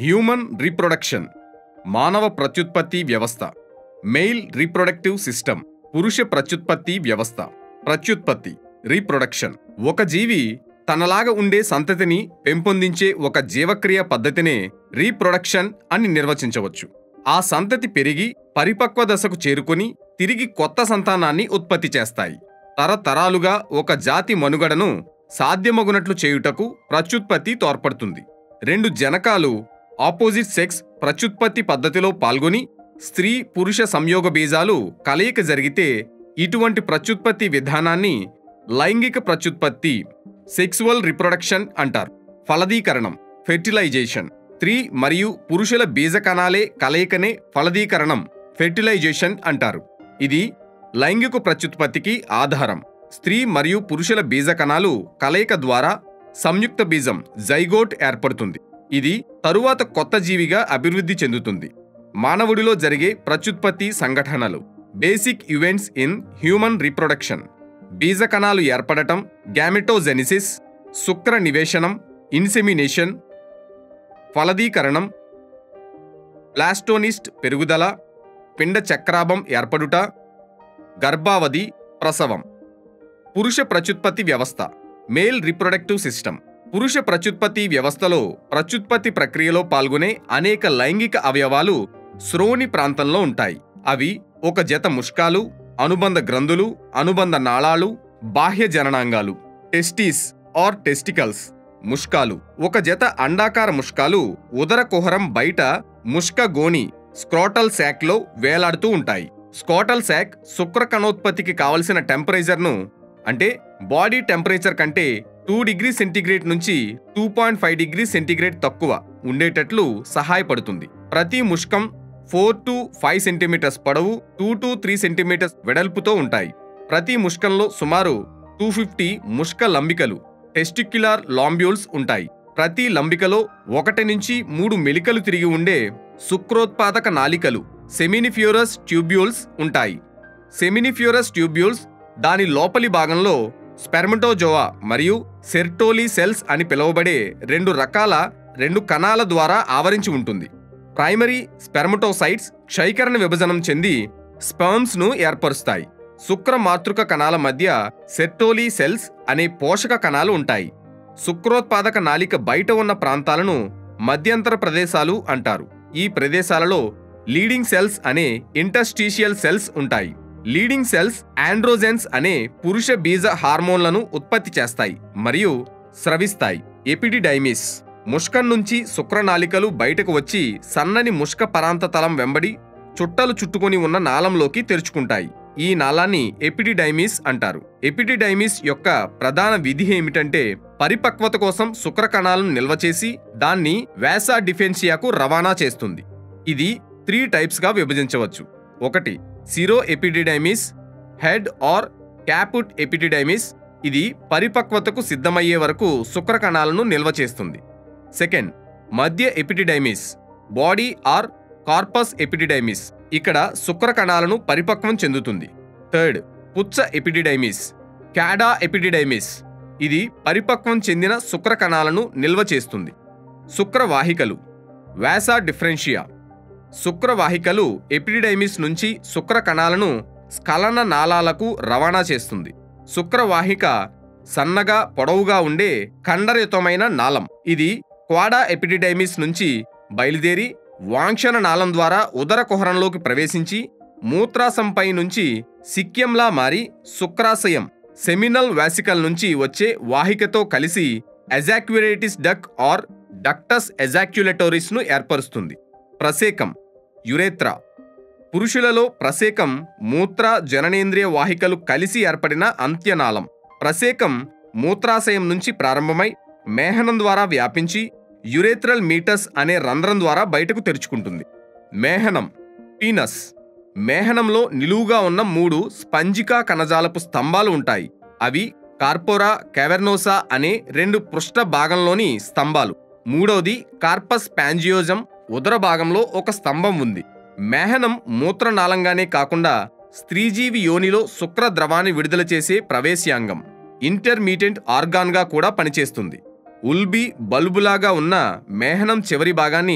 human reproduction మానవ ప్రత్యుత్పత్తి వ్యవస్థ మెయిల్ రీప్రొడక్టివ్ సిస్టమ్ పురుష ప్రత్యుత్పత్తి వ్యవస్థ ప్రత్యుత్పత్తి రీప్రొడక్షన్ ఒక జీవి తనలాగా ఉండే సంతతిని పెంపొందించే ఒక జీవక్రియ పద్ధతినే రీప్రొడక్షన్ అని నిర్వచించవచ్చు ఆ సంతతి పెరిగి పరిపక్వ దశకు చేరుకొని తిరిగి కొత్త సంతానాన్ని ఉత్పత్తి చేస్తాయి తరతరాలుగా ఒక జాతి మనుగడను సాధ్యమగునట్లు చేయుటకు ప్రత్యుత్పత్తి తోడ్పడుతుంది రెండు జనకాలు ఆపోజిట్ సెక్స్ ప్రత్యుత్పత్తి పద్ధతిలో పాల్గొని స్త్రీ పురుష సంయోగ బీజాలు కలయిక జరిగితే ఇటువంటి ప్రత్యుత్పత్తి విధానాన్ని లైంగిక ప్రత్యుత్పత్తి సెక్సువల్ రిప్రొడక్షన్ అంటారు ఫలదీకరణం ఫెర్టిలైజేషన్ స్త్రీ మరియు పురుషుల బీజ కణాలే కలయికనే ఫలదీకరణం ఫెర్టిలైజేషన్ అంటారు ఇది లైంగిక ప్రత్యుత్పత్తికి ఆధారం స్త్రీ మరియు పురుషుల బీజ కణాలు కలయిక ద్వారా సంయుక్త బీజం జైగోట్ ఏర్పడుతుంది ఇది తరువాత కొత్త జీవిగా అభివృద్ధి చెందుతుంది మానవుడిలో జరిగే ప్రత్యుత్పత్తి సంఘటనలు basic events in human reproduction బీజ కణాలు ఏర్పడటం గ్యామెటోజెనిసిస్ శుక్ర నివేశనం ఇన్సెమినేషన్ ఫలదీకరణం ప్లాస్టోనిస్ట్ పెరుగుదల పిండ చక్రాభం ఏర్పడుట గర్భావధి ప్రసవం పురుష ప్రత్యుత్పత్తి వ్యవస్థ మేల్ రిప్రొడక్టివ్ సిస్టమ్ పురుష ప్రత్యుత్పత్తి వ్యవస్థలో ప్రత్యుత్పత్తి ప్రక్రియలో పాల్గొనే అనేక లైంగిక అవయవాలు శ్రోణి ప్రాంతంలో ఉంటాయి అవి ఒక జత ముష్కాలు అనుబంధ గ్రంథులు అనుబంధ నాళాలు బాహ్య జననాంగాలు టెస్టీస్ ఆర్ టెస్టికల్స్ ముష్కాలు ఒక జత అండాకార ముష్కాలు ఉదర కుహరం బయట ముష్క గోని స్క్రోటల్ శాక్లో వేలాడుతూ ఉంటాయి స్క్రోటల్ శాక్ శుక్ర కణోత్పత్తికి కావలసిన టెంపరేచర్ను అంటే బాడీ టెంపరేచర్ కంటే టూ డిగ్రీ సెంటీగ్రేడ్ నుంచి two point five degree centigrade తక్కువ ఉండేటట్లు సహాయపడుతుంది ప్రతి ముష్కం ఫోర్ టు ఫైవ్ సెంటీమీటర్స్ పొడవు టూ టు త్రీ సెంటీమీటర్స్ వెడల్పుతో ఉంటాయి ప్రతి ముష్కంలో సుమారు టూ ఫిఫ్టీ ముష్క లంబికలు టెస్టిక్యులార్ లాంబ్యూల్స్ ఉంటాయి ప్రతి లంబికలో ఒకటి నుంచి మూడు మెలికలు తిరిగి ఉండే శుక్రోత్పాదక నాలికలు సెమినిఫ్యూరస్ ట్యూబ్యూల్స్ ఉంటాయి సెమినిఫ్యూరస్ ట్యూబ్యూల్స్ దాని లోపలి భాగంలో స్పెర్మటోజోవా మరియు సెర్టోలీ సెల్స్ అని పిలువబడే రెండు రకాల రెండు కణాల ద్వారా ఆవరించి ఉంటుంది ప్రైమరీ స్పెర్మటోసైట్స్ క్షయకరణ విభజనం చెంది స్పర్మ్స్ ను ఏర్పరుస్తాయి శుక్ర మాతృక కణాల మధ్య సెర్టోలీ సెల్స్ అనే పోషక కణాలు ఉంటాయి శుక్రోత్పాదక నాలిక బయట ఉన్న ప్రాంతాలను మధ్యంతర ప్రదేశాలు అంటారు ఈ ప్రదేశాలలో లీడింగ్ సెల్స్ అనే ఇంటర్స్టీషియల్ సెల్స్ ఉంటాయి లీడింగ్ సెల్స్ ఆండ్రోజెన్స్ అనే పురుష బీజ హార్మోన్లను ఉత్పత్తి చేస్తాయి మరియు స్రవిస్తాయి ఎపిడిడైమిస్ ముష్కం నుంచి శుక్రనాళికలు బయటకు వచ్చి సన్నని ముష్క పరాంత తలం వెంబడి చుట్టలు చుట్టుకొని ఉన్న నాళంలోకి తెరుచుకుంటాయి ఈ నాళాన్ని ఎపిడిడైమిస్ అంటారు ఎపిడిడైమిస్ యొక్క ప్రధాన విధి ఏమిటంటే పరిపక్వత కోసం శుక్ర కణాలను నిల్వ చేసి దాన్ని వేసా డిఫెన్షియాకు రవాణా చేస్తుంది ఇది త్రీ టైప్స్ గా విభజించవచ్చు ఒకటి సిరో epididymis head or caput epididymis ఇది పరిపక్వతకు సిద్ధమయ్యే వరకు శుక్ర కణాలను నిల్వ చేస్తుంది సెకండ్ మధ్య epididymis body or corpus epididymis ఇక్కడ శుక్ర కణాలను పరిపక్వం చెందుతుంది థర్డ్ పుచ్చ ఎపిడిడైమిస్ క్యాడా ఎపిడిడైమిస్ ఇది పరిపక్వం చెందిన శుక్ర కణాలను నిల్వ చేస్తుంది శుక్రవాహికలు వేసా డిఫరెన్షియా శుక్రవాహికలు ఎపిడిడైమిస్ నుంచి శుక్ర కణాలను స్ఖలన నాళాలకు రవాణా చేస్తుంది శుక్రవాహిక సన్నగా పొడవుగా ఉండే ఖండరయుతమైన నాళం ఇది క్వాడా ఎపిడిడైమిస్ నుంచి బయలుదేరి వాంక్షణ నాళం ద్వారా ఉదర కుహరంలోకి ప్రవేశించి మూత్రాశంపై నుంచి సిక్యంలా మారి శుక్రాశయం సెమినల్ వాసికల్ నుంచి వచ్చే వాహికతో కలిసి ejaculatory duct or ductus ejaculatorius ను ఏర్పరుస్తుంది ప్రసేకం యురేత్రా పురుషులలో ప్రసేకం మూత్ర జననేంద్రియ వాహికలు కలిసి ఏర్పడిన అంత్యనాళం ప్రసేకం మూత్రాశయం నుంచి ప్రారంభమై మేహనం ద్వారా వ్యాపించి యురేత్రల్ మీటస్ అనే రంధ్రం ద్వారా బయటకు తెరుచుకుంటుంది మేహనం పీనస్ మేహనంలో నిలువుగా ఉన్న మూడు స్పంజికా కణజాలపు స్తంభాలు ఉంటాయి అవి కార్పోరా క్యావెర్నోసా అనే రెండు పృష్ఠ భాగంలోని స్తంభాలు మూడవది కార్పస్ పాంజియోజం ఉదర భాగంలో ఒక స్తంభం ఉంది మేహనం మూత్రనాళంగానే కాకుండా స్త్రీజీవి యోనిలో శుక్ర ద్రవాన్ని విడుదల చేసే ప్రవేశ్యాంగం ఇంటర్మీడియట్ ఆర్గాన్గా కూడా పనిచేస్తుంది ఉల్బి బల్బులాగా ఉన్న మేహనం చివరి భాగాన్ని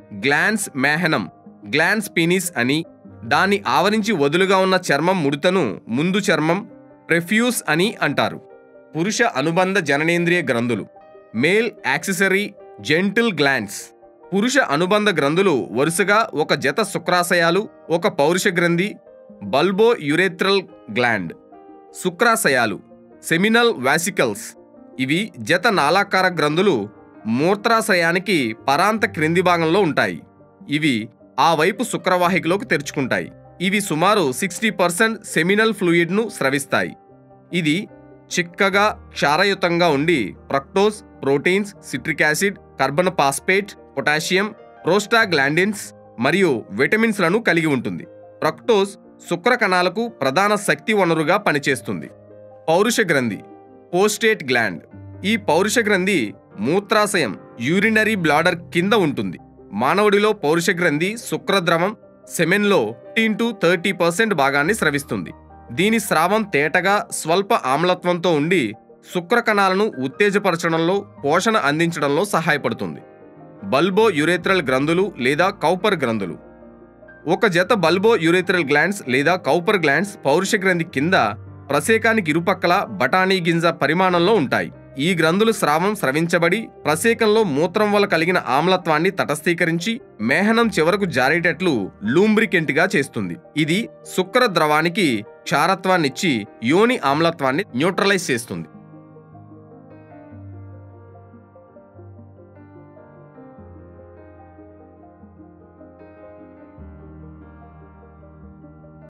గ్లాన్స్ మేహనం గ్లాన్స్ పీనిస్ అని దాన్ని ఆవరించి వదులుగా ఉన్న చర్మం ముడతను ముందు చర్మం ప్రెఫ్యూస్ అని అంటారు పురుష అనుబంధ జననేంద్రియ గ్రంథులు మేల్ యాక్సెసరీ జెంటిల్ గ్లాండ్స్ పురుష అనుబంధ గ్రంథులు వరుసగా ఒక జత శుక్రాశయాలు ఒక పౌరుష గ్రంథి బల్బో యురేత్రల్ గ్లాండ్ శుక్రాశయాలు సెమినల్ వాసికల్స్ ఇవి జత నాళాకార గ్రంథులు మూత్రాశయానికి పరాంత క్రింది భాగంలో ఉంటాయి ఇవి ఆ వైపు శుక్రవాహికలోకి తెరుచుకుంటాయి ఇవి సుమారు సిక్స్టీ పర్సెంట్ సెమినల్ ఫ్లూయిడ్ను స్రవిస్తాయి ఇది చిక్కగా క్షారయుతంగా ఉండి fructose proteins citric acid carbon phosphate potassium prostaglandins మరియు విటమిన్స్లను కలిగి ఉంటుంది ప్రక్టోస్ శుక్ర కణాలకు ప్రధాన శక్తి వనరుగా పనిచేస్తుంది పౌరుష గ్రంథి పోస్టేట్ గ్లాండ్ ఈ పౌరుష గ్రంథి మూత్రాశయం యూరినరీ బ్లాడర్ కింద ఉంటుంది మానవుడిలో పౌరుష గ్రంథి శుక్రద్రవం సెమెన్లో ఫిఫ్టీన్ టు థర్టీ పర్సెంట్ భాగాన్ని స్రవిస్తుంది దీని స్రావం తేటగా స్వల్ప ఆమ్లత్వంతో ఉండి శుక్ర కణాలను ఉత్తేజపరచడంలో పోషణ అందించడంలో సహాయపడుతుంది బల్బో యురేత్రల్ గ్రంథులు లేదా కౌపర్ గ్రంథులు ఒక జత బల్బో యురేత్రల్ గ్లాండ్స్ లేదా కౌపర్ గ్లాండ్స్ పౌరుష గ్రంథి కింద ప్రసేకానికి ఇరుపక్కల బఠానీ గింజ పరిమాణంలో ఉంటాయి ఈ గ్రంథులు స్రావం స్రవించబడి ప్రసేకంలో మూత్రం వల్ల కలిగిన ఆమ్లత్వాన్ని తటస్థీకరించి మేహనం చివరకు జారేటట్లు లూంబ్రికెంట్గా చేస్తుంది ఇది శుక్ర ద్రవానికి క్షారత్వాన్నిచ్చి యోని ఆమ్లత్వాన్ని న్యూట్రలైజ్ చేస్తుంది